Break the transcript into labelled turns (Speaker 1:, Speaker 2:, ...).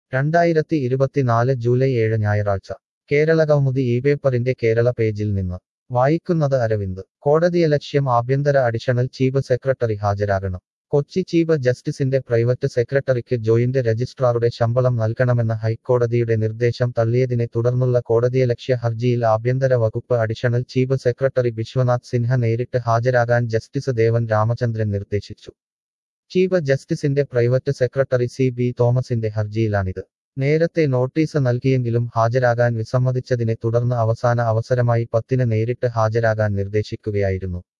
Speaker 1: രണ്ടായിരത്തി ഇരുപത്തിനാല് ജൂലൈ ഏഴ് ഞായറാഴ്ച കേരളകൗമുദി ഈ പേപ്പറിന്റെ കേരള പേജിൽ നിന്ന് വായിക്കുന്നത് അരവിന്ദ് കോടതിയലക്ഷ്യം ആഭ്യന്തര അഡീഷണൽ ചീഫ് സെക്രട്ടറി ഹാജരാകണം കൊച്ചി ചീഫ് ജസ്റ്റിസിന്റെ പ്രൈവറ്റ് സെക്രട്ടറിക്ക് ജോയിന്റ് രജിസ്ട്രാറുടെ ശമ്പളം നൽകണമെന്ന ഹൈക്കോടതിയുടെ നിർദ്ദേശം തള്ളിയതിനെ തുടർന്നുള്ള കോടതിയലക്ഷ്യ ഹർജിയിൽ ആഭ്യന്തര വകുപ്പ് additional chief secretary Vishwanath Sinha നേരിട്ട് ഹാജരാകാൻ ജസ്റ്റിസ് ദേവൻ രാമചന്ദ്രൻ നിർദ്ദേശിച്ചു ചീഫ് ജസ്റ്റിസിന്റെ പ്രൈവറ്റ് സെക്രട്ടറി സി ബി തോമസിന്റെ ഹർജിയിലാണിത് നേരത്തെ നോട്ടീസ് നൽകിയെങ്കിലും ഹാജരാകാൻ വിസമ്മതിച്ചതിനെ തുടർന്ന് അവസാന അവസരമായി പത്തിന് നേരിട്ട് ഹാജരാകാൻ നിർദ്ദേശിക്കുകയായിരുന്നു